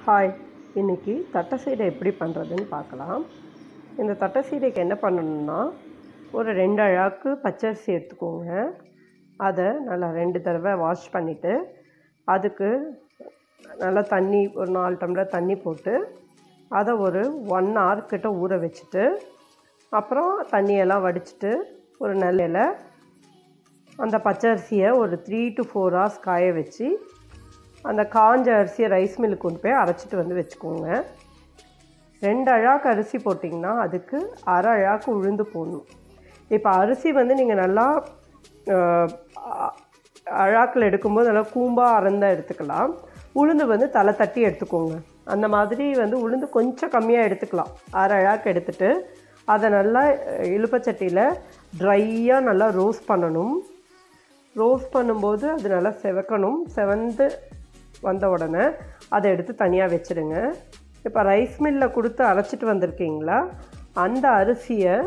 hi இன்னைக்கு தட்டை சீடை எப்படி பண்ணுறதுன்னு பார்க்கலாம் இந்த தட்டை சீடைக்கு என்ன பண்ணணும்னா ஒரு ரெண்டு அழாக்கு பச்சரிசி எடுத்துக்கோங்க அதை நல்லா ரெண்டு தடவை வாஷ் பண்ணிவிட்டு அதுக்கு நல்லா தண்ணி ஒரு நாலு டம்ளர் தண்ணி போட்டு அதை ஒரு ஒன் hour கிட்ட ஊற வச்சுட்டு அப்புறம் தண்ணியெல்லாம் வடிச்சிட்டு ஒரு நிலையில் அந்த பச்சரிசியை ஒரு த்ரீ டு ஃபோர் ஹவர்ஸ் காய வச்சு அந்த காஞ்ச அரிசியை ரைஸ் மில்லுக்கு கொண்டு போய் அரைச்சிட்டு வந்து வச்சுக்கோங்க ரெண்டு அழாக்கு அரிசி போட்டிங்கன்னா அதுக்கு அரை அழாக்கு உளுந்து போடணும் இப்போ அரிசி வந்து நீங்கள் நல்லா அஹ், அ- அழாக்கில் எடுக்கும்போது நல்லா கூம்பாக அறந்தா எடுத்துக்கலாம் உளுந்து வந்து தலை தட்டி எடுத்துக்கோங்க அந்த மாதிரி வந்து உளுந்து கொஞ்சம் கம்மியாக எடுத்துக்கலாம் அரை அழாக்கு எடுத்துட்டு அதை நல்லா அஹ், இலுப்பச்சட்டியில் ட்ரையாக நல்லா ரோஸ்ட் பண்ணணும் ரோஸ்ட் பண்ணும்போது அது நல்லா செவக்கணும் செவந்து வந்த உடனே அதை எடுத்து தனியாக வச்சுடுங்க இப்போ ரைஸ் மில்லில் கொடுத்து அரைச்சிட்டு வந்திருக்கீங்களா அந்த அரிசியை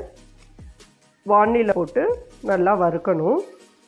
வானிலை போட்டு நல்லா வறுக்கணும்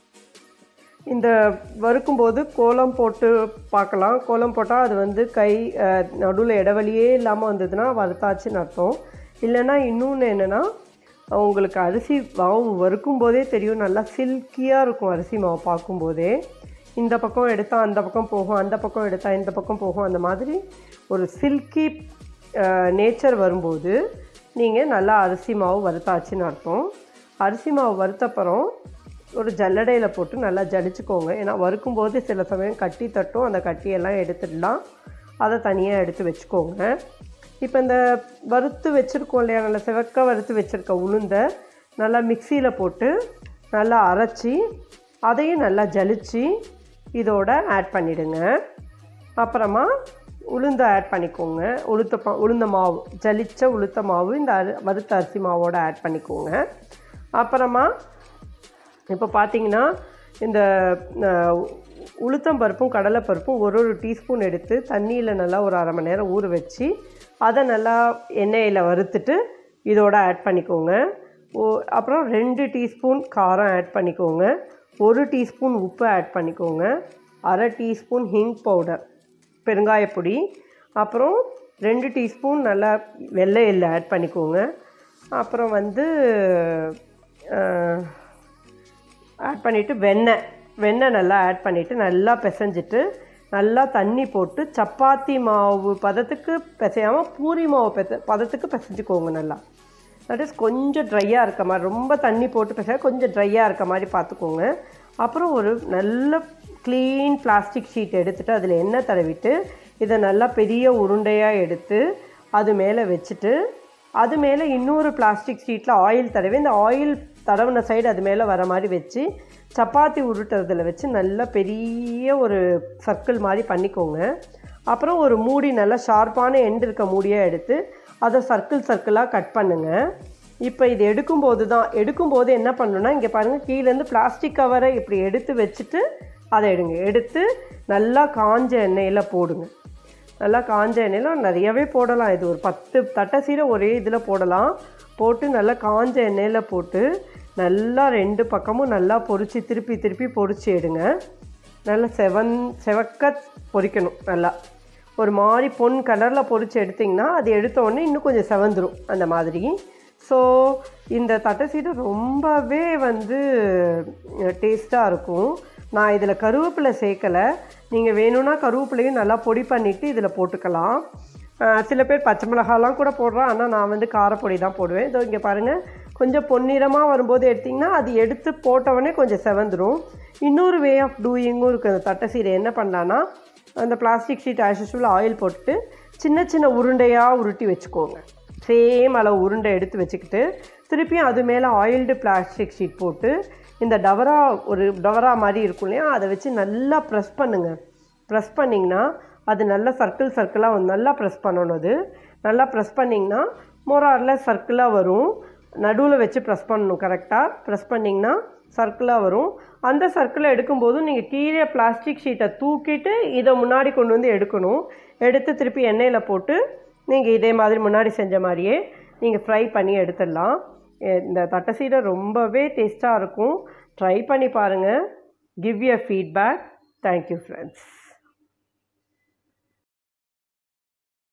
இந்த வறுக்கும்போது கோலம் போட்டு பார்க்கலாம் கோலம் போட்டால் அது வந்து கை நடுவில் இடைவெளியே இல்லாமல் வந்ததுன்னா வறுத்தாச்சுன்னு அர்த்தம் இல்லைன்னா இன்னொன்று என்னென்னா உங்களுக்கு அரிசி மாவு வறுக்கும் போதே தெரியும் நல்லா சில்கியாக இருக்கும் அரிசி மாவு பார்க்கும்போதே இந்த பக்கம் எடுத்தால் அந்த பக்கம் போகும் அந்த பக்கம் எடுத்தால் இந்த பக்கம் போகும் அந்த மாதிரி ஒரு சில்கி நேச்சர் வரும்போது நீங்கள் நல்லா அரிசி மாவு வறுத்தாச்சுன்னு அர்த்தம் அரிசி மாவு வறுத்தப்புறம் ஒரு ஜல்லடையில் போட்டு நல்லா ஜலிச்சுக்கோங்க ஏன்னா வறுக்கும்போது சில சமயம் கட்டி தட்டும் அந்த கட்டியெல்லாம் எடுத்துடலாம் அதை தனியாக எடுத்து வச்சுக்கோங்க இப்போ இந்த வறுத்து வச்சுருக்கோம் இல்லையா நல்லா சிவக்க வறுத்து வச்சுருக்க உளுந்தை நல்லா மிக்சியில் போட்டு நல்லா அரைச்சி அதையும் நல்லா ஜலிச்சு இதோட ஆட் பண்ணிடுங்க அப்புறமா உளுந்தை ஆட் பண்ணிக்கோங்க உளுத்த பா உளுந்த மாவு ஜலிச்ச உளுத்த மாவு இந்த அரி வறுத்த அரிசி மாவோட ஆட் பண்ணிக்கோங்க அப்புறமா இப்போ பார்த்தீங்கன்னா இந்த அஹ், உளுத்தம் பருப்பும் கடலை பருப்பும் ஒரு ஒரு டீஸ்பூன் எடுத்து தண்ணியில் நல்லா ஒரு அரை மணி நேரம் ஊற வச்சு அதை நல்லா எண்ணெயில் வறுத்துட்டு இதோட ஆட் பண்ணிக்கோங்க ஓ அப்புறம் ரெண்டு டீஸ்பூன் காரம் ஆட் பண்ணிக்கோங்க ஒரு டீஸ்பூன் உப்பு ஆட் பண்ணிக்கோங்க அரை டீஸ்பூன் ஹிங் பவுடர் பெருங்காயப்பொடி அப்புறம் ரெண்டு டீஸ்பூன் நல்லா வெள்ளை எள்ளு ஆட் பண்ணிக்கோங்க அப்புறம் வந்து ஆட் பண்ணிவிட்டு வெண்ணெய் வெண்ணெய் நல்லா ஆட் பண்ணிவிட்டு நல்லா பிசைஞ்சிட்டு நல்லா தண்ணி போட்டு சப்பாத்தி மாவு பதத்துக்கு பிசையாமல் பூரி மாவு பெச பதத்துக்கு பிசைஞ்சுக்கோங்க நல்லா தட் இஸ் கொஞ்சம் ட்ரையாக இருக்க மாதிரி ரொம்ப தண்ணி போட்டு பிசைய கொஞ்சம் ட்ரையாக இருக்க மாதிரி பார்த்துக்கோங்க அப்புறம் ஒரு நல்ல க்ளீன் பிளாஸ்டிக் ஷீட் எடுத்துகிட்டு அதில் எண்ணெய் தடவிட்டு இதை நல்லா பெரிய உருண்டையாக எடுத்து அது மேலே வச்சுட்டு அது மேலே இன்னொரு பிளாஸ்டிக் ஷீட்டில் ஆயில் தடவி இந்த ஆயில் தடவின சைடு அது மேலே வர மாதிரி வச்சு சப்பாத்தி உருட்டுறதுல வச்சு நல்லா பெரிய ஒரு சர்க்கிள் மாதிரி பண்ணிக்கோங்க அப்புறம் ஒரு மூடி நல்லா ஷார்ப்பான எண்ட் இருக்க மூடியாக எடுத்து அதை சர்க்கிள் சர்க்கிளாக கட் பண்ணுங்கள் இப்போ இது எடுக்கும்போது தான் எடுக்கும்போது என்ன பண்ணணும்னா இங்கே பாருங்கள் கீழேருந்து பிளாஸ்டிக் கவரை இப்படி எடுத்து வச்சுட்டு அதை எடுங்க எடுத்து நல்லா காஞ்ச எண்ணெயில் போடுங்க நல்லா காஞ்ச எண்ணெயில் நிறையவே போடலாம் இது ஒரு பத்து தட்டை சீரை ஒரே இதில் போடலாம் போட்டு நல்லா காஞ்ச எண்ணெயில் போட்டு நல்லா ரெண்டு பக்கமும் நல்லா பொரிச்சு திருப்பி திருப்பி பொரிச்சு எடுங்க நல்லா செவன் செவக்க பொரிக்கணும் நல்லா ஒரு மாதிரி பொன் கலரில் பொரிச்சு எடுத்திங்கன்னா அது எடுத்த உடனே இன்னும் கொஞ்சம் செவந்துரும் அந்த மாதிரி ஸோ இந்த தட்டை சீடை ரொம்பவே வந்து டேஸ்ட்டாக இருக்கும் நான் இதில் கருவேப்பிலை சேர்க்கலை நீங்கள் வேணும்னா கருவேப்பிலையும் நல்லா பொடி பண்ணிவிட்டு இதில் போட்டுக்கலாம் அஹ் சில பேர் பச்சை மிளகாலாம் கூட போடுறோம் ஆனால் நான் வந்து காரப்பொடி தான் போடுவேன் இதோ இங்கே பாருங்கள் கொஞ்சம் பொன்னிறமாக வரும்போது எடுத்திங்கன்னா அது எடுத்து போட்டவொடனே கொஞ்சம் செவந்துரும் இன்னொரு வே ஆஃப் டூயிங்கும் இருக்குது அந்த தட்டை சீரை என்ன பண்ணலான்னா அந்த plastic sheet as usual oil போட்டு சின்ன சின்ன உருண்டையாக உருட்டி வச்சுக்கோங்க சேம் அளவு உருண்டை எடுத்து வச்சுக்கிட்டு திருப்பியும் அது மேலே ஆயில்டு பிளாஸ்டிக் ஷீட் போட்டு இந்த டவரா ஒரு டவரா மாதிரி இருக்கும் இல்லையா அதை வச்சு நல்லா ப்ரெஸ் பண்ணுங்கள் ப்ரெஸ் பண்ணிங்கன்னா அது நல்லா சர்க்கிள் சர்க்கிளாக வந்து நல்லா ப்ரெஸ் பண்ணணும் அது நல்லா ப்ரெஸ் பண்ணிங்கன்னா மோராரில் சர்க்கிளாக வரும் நடுவில் வச்சு ப்ரெஸ் பண்ணணும் கரெக்டாக ப்ரெஸ் பண்ணிங்கன்னா சர்க்கிளாக வரும் அந்த சர்க்கிளை எடுக்கும்போதும் நீங்கள் கீழே பிளாஸ்டிக் ஷீட்டை தூக்கிட்டு இதை முன்னாடி கொண்டு வந்து எடுக்கணும் எடுத்து திருப்பி எண்ணெயில் போட்டு நீங்கள் இதே மாதிரி முன்னாடி செஞ்ச மாதிரியே நீங்கள் ஃப்ரை பண்ணி எடுத்துடலாம் எ- இந்த தட்டை சீடை ரொம்பவே டேஸ்ட்டாக இருக்கும் ட்ரை பண்ணி பாருங்கள் கிவ் ய ஃபீட்பேக் தேங்க்யூ ஃப்ரெண்ட்ஸ்